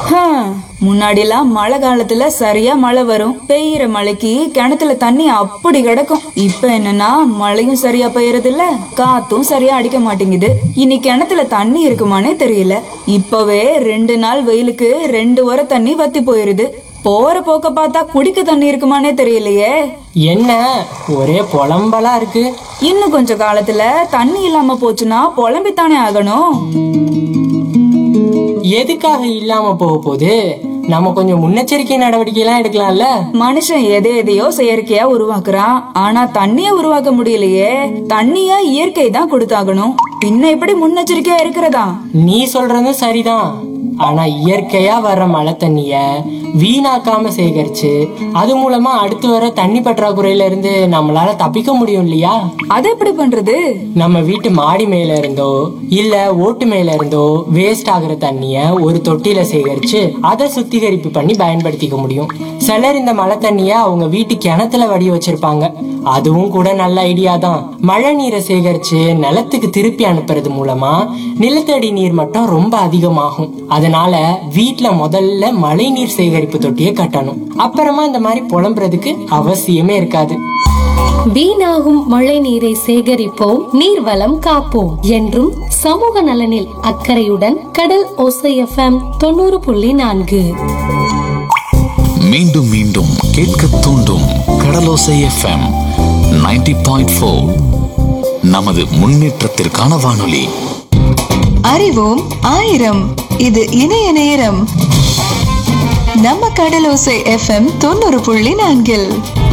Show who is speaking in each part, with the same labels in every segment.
Speaker 1: முன்னாடிலாம் மழை காலத்துல சரியா மழை வரும் பெய்யற மழைக்கு கிணத்துல தண்ணி அப்படி கிடக்கும் இப்ப என்னன்னா மழையும் சரியா பெய்யறது இல்ல காத்தும் சரியா அடிக்க மாட்டேங்குது இனி கிணத்துல தண்ணி இருக்குமானே தெரியல இப்பவே ரெண்டு நாள் வெயிலுக்கு ரெண்டு வர தண்ணி வத்தி போயிருது போற போக்க பார்த்தா குடிக்க தண்ணி இருக்குமானே தெரியலையே
Speaker 2: என்ன ஒரே புலம்பலா இருக்கு
Speaker 1: இன்னும் கொஞ்ச காலத்துல தண்ணி இல்லாம போச்சுன்னா புலம்பித்தானே ஆகணும்
Speaker 2: எதுக்காக இல்லாம போக போகுது நம்ம கொஞ்சம் முன்னெச்சரிக்கை நடவடிக்கை எல்லாம் எடுக்கலாம்ல
Speaker 1: மனுஷன் எதை எதையோ செயற்கையா உருவாக்குறான் ஆனா தண்ணிய உருவாக்க முடியலையே தண்ணிய இயற்கை தான் கொடுத்தாகணும் பின்ன எப்படி முன்னெச்சரிக்கையா இருக்கிறதா
Speaker 2: நீ சொல்றதும் சரிதான் ஆனா இயற்கையா வர்ற மழை தண்ணிய வீணாக்காம சேகரிச்சு அது மூலமா அடுத்து வர தண்ணி பற்றாக்குறையில இருந்து நம்மளால தப்பிக்க முடியும் இல்லையா
Speaker 1: அது எப்படி பண்றது
Speaker 2: நம்ம வீட்டு மாடி மேல இருந்தோ இல்ல ஓட்டு மேல இருந்தோ வேஸ்ட் ஆகுற தண்ணிய ஒரு தொட்டியில சேகரிச்சு அதை சுத்திகரிப்பு பண்ணி பயன்படுத்திக்க முடியும் சிலர் இந்த மழை தண்ணிய அவங்க வீட்டு கிணத்துல வடி வச்சிருப்பாங்க அதுவும் கூட நல்ல ஐடியா தான் மழை நீரை சேகரிச்சு நிலத்துக்கு திருப்பி அனுப்புறது மூலமா நிலத்தடி நீர் மட்டம் ரொம்ப அதிகமாகும் அதனால வீட்ல முதல்ல மழை நீர் சேகரிப்பு தொட்டியை கட்டணும் அப்புறமா இந்த மாதிரி புலம்புறதுக்கு அவசியமே இருக்காது
Speaker 3: வீணாகும் மழை நீரை சேகரிப்போம் நீர்வளம் காப்போம் என்றும் சமூக நலனில் அக்கறையுடன் கடல் ஓசை எஃப்எம் தொண்ணூறு புள்ளி நான்கு
Speaker 4: மீண்டும் மீண்டும் கேட்க தூண்டும் கடலோசை எஃப்எம் 90.4 பாயிண்ட் நமது முன்னேற்றத்திற்கான வானொலி
Speaker 5: அறிவோம் ஆயிரம் இது இணைய நேரம் நம்ம கடலோசை எஃப்எம் தொண்ணூறு புள்ளி நான்கில்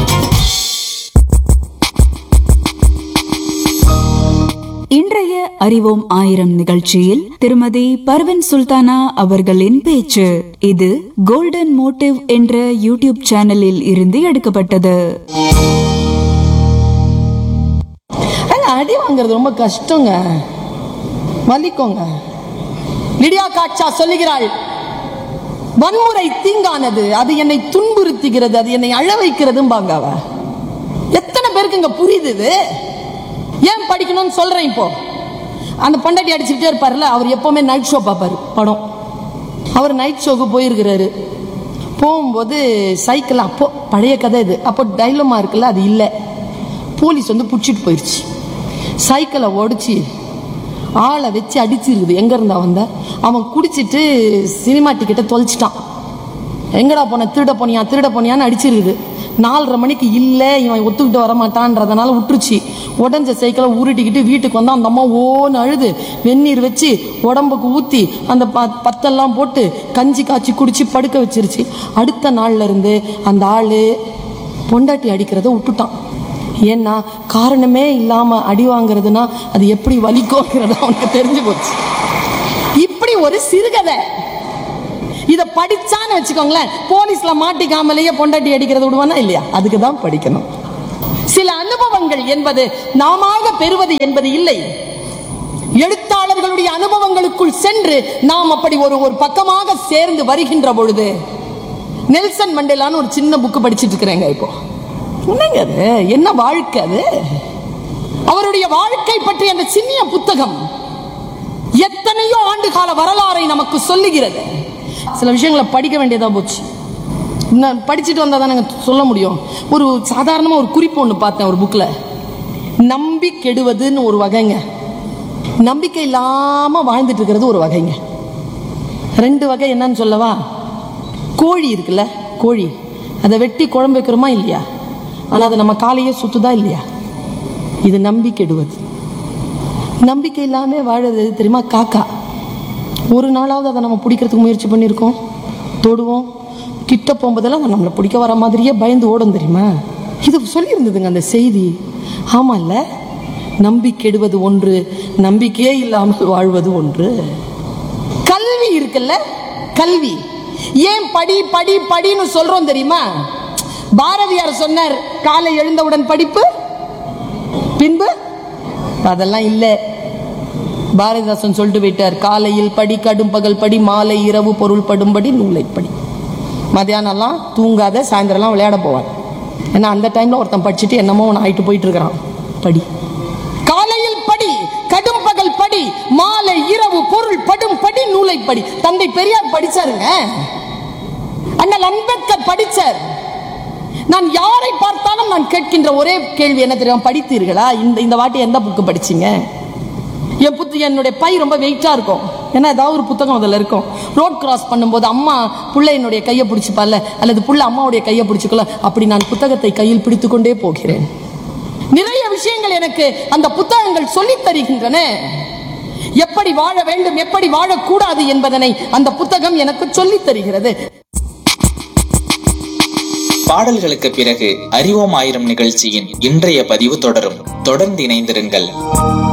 Speaker 1: இன்றைய அறிவோம் ஆயிரம் நிகழ்ச்சியில் திருமதி பர்வின் சுல்தானா அவர்களின் பேச்சு இது கோல்டன் மோட்டிவ் என்ற யூடியூப் சேனலில் இருந்து எடுக்கப்பட்டது
Speaker 6: ஏங்க, அடி வாங்குறது ரொம்ப கஷ்டங்க வலிக்கோங்க லிடியா காட்சா சொல்லுகிறாள் வன்முறை தீங்கானது அது என்னை துன்புறுத்துகிறது அது என்னை அழ வைக்கிறதும்பாங்க அவ எத்தனை பேருக்கு இங்க புரியுது இது ஏன் படிக்கணும்னு சொல்றேன் இப்போ அந்த பண்டாட்டி அடிச்சுக்கிட்டே இருப்பார்ல அவர் எப்பவுமே நைட் ஷோ பார்ப்பாரு படம் அவர் நைட் ஷோக்கு போயிருக்கிறாரு போகும்போது சைக்கிள் அப்போ பழைய கதை இது அப்போ டைலமா இருக்குல்ல அது இல்லை போலீஸ் வந்து பிடிச்சிட்டு போயிடுச்சு சைக்கிளை ஒடிச்சு ஆளை வச்சு அடிச்சிருக்குது எங்க இருந்தா வந்த அவன் குடிச்சிட்டு சினிமா டிக்கெட்டை தொலைச்சிட்டான் எங்கடா போன திருட போனியா திருட போனியான்னு அடிச்சிருக்குது நாலரை மணிக்கு இல்லை இவன் ஒத்துக்கிட்டு வர மாட்டான்றதுனால விட்டுருச்சு உடஞ்ச சைக்கிளை உருட்டிக்கிட்டு வீட்டுக்கு வந்தா அந்த அம்மா ஓன்னு அழுது வெந்நீர் வச்சு உடம்புக்கு ஊற்றி அந்த ப பத்தெல்லாம் போட்டு கஞ்சி காய்ச்சி குடிச்சு படுக்க வச்சிருச்சு அடுத்த நாள்ல இருந்து அந்த ஆளு பொண்டாட்டி அடிக்கிறத விட்டுட்டான் ஏன்னா காரணமே இல்லாம அடி வாங்குறதுனா அது எப்படி வலிக்கும்ங்கிறது அவனுக்கு தெரிஞ்சு போச்சு இப்படி ஒரு சிறுகதை இத படிச்சான்னு வச்சுக்கோங்களேன் போலீஸ்ல மாட்டிக்காமலேயே பொண்டாட்டி அடிக்கிறத விடுவானா இல்லையா அதுக்கு தான் படிக்கணும் சில அனுபவங்கள் என்பது நாமாக பெறுவது என்பது இல்லை எழுத்தாளர்களுடைய அனுபவங்களுக்குள் சென்று நாம் அப்படி ஒரு ஒரு பக்கமாக சேர்ந்து வருகின்ற பொழுது நெல்சன் மண்டேலான்னு ஒரு சின்ன புக்கு படிச்சிட்டு இருக்கிறேங்க இப்போ என்னங்க அது என்ன வாழ்க்கை அது அவருடைய வாழ்க்கை பற்றி அந்த சின்ன புத்தகம் எத்தனையோ ஆண்டு கால வரலாறை நமக்கு சொல்லுகிறது சில விஷயங்களை படிக்க வேண்டியதா போச்சு நான் படிச்சுட்டு வந்தா தானே சொல்ல முடியும் ஒரு சாதாரணமா ஒரு குறிப்பு ஒன்று பார்த்தேன் ஒரு புக்கில் நம்பி கெடுவதுன்னு ஒரு வகைங்க நம்பிக்கை இல்லாம வாழ்ந்துட்டு இருக்கிறது ஒரு வகைங்க ரெண்டு வகை என்னன்னு சொல்லவா கோழி இருக்குல்ல கோழி அதை வெட்டி குழம்பு வைக்கிறோமா இல்லையா ஆனால் அது நம்ம காலையே சுத்துதா இல்லையா இது நம்பி கெடுவது நம்பிக்கை இல்லாம வாழறது எது தெரியுமா காக்கா ஒரு நாளாவது அதை நம்ம பிடிக்கிறதுக்கு முயற்சி பண்ணியிருக்கோம் தொடுவோம் கிட்ட போகும்போதெல்லாம் அது நம்மளை பிடிக்க வர மாதிரியே பயந்து ஓடும் தெரியுமா இது சொல்லியிருந்ததுங்க அந்த செய்தி ஆமா இல்ல நம்பி கெடுவது ஒன்று நம்பிக்கையே இல்லாமல் வாழ்வது ஒன்று கல்வி இருக்குல்ல கல்வி ஏன் படி படி படின்னு சொல்றோம் தெரியுமா பாரதியார் சொன்னார் காலை எழுந்தவுடன் படிப்பு பின்பு அதெல்லாம் இல்லை பாரதிதாசன் சொல்லிட்டு போயிட்டார் காலையில் படி கடும் பகல் படி மாலை இரவு பொருள் படும்படி நூலை படி மத்தியானம்லாம் தூங்காத சாயந்தரம்லாம் விளையாட போவார் ஏன்னா அந்த டைம்ல ஒருத்தன் படிச்சுட்டு என்னமோ ஒன்று ஆயிட்டு போயிட்டு இருக்கிறான் படி காலையில் படி கடும் பகல் படி மாலை இரவு பொருள் படும் படி படி நூலை படி தந்தை பெரியார் படிச்சாருங்க அண்ணல் அம்பேத்கர் படிச்சார் நான் யாரை பார்த்தாலும் நான் கேட்கின்ற ஒரே கேள்வி என்ன தெரியும் படித்தீர்களா இந்த இந்த வாட்டி எந்த புக்கு படிச்சீங்க என் புத்து என்னுடைய பை ரொம்ப வெயிட்டா இருக்கும் ஏன்னா ஏதாவது ஒரு புத்தகம் அதில் இருக்கும் ரோட் கிராஸ் பண்ணும்போது அம்மா புள்ள என்னுடைய கையை பிடிச்சிப்பால அல்லது புள்ள அம்மாவுடைய கையை பிடிச்சிக்கல அப்படி நான் புத்தகத்தை கையில் பிடித்துக்கொண்டே போகிறேன் நிறைய விஷயங்கள் எனக்கு அந்த புத்தகங்கள் சொல்லித் தருகின்றன எப்படி வாழ வேண்டும் எப்படி வாழக்கூடாது என்பதனை அந்த புத்தகம் எனக்கு சொல்லித் தருகிறது
Speaker 7: பாடல்களுக்கு பிறகு அறிவோம் ஆயிரம் நிகழ்ச்சியின் இன்றைய பதிவு தொடரும் தொடர்ந்து இணைந்திருங்கள்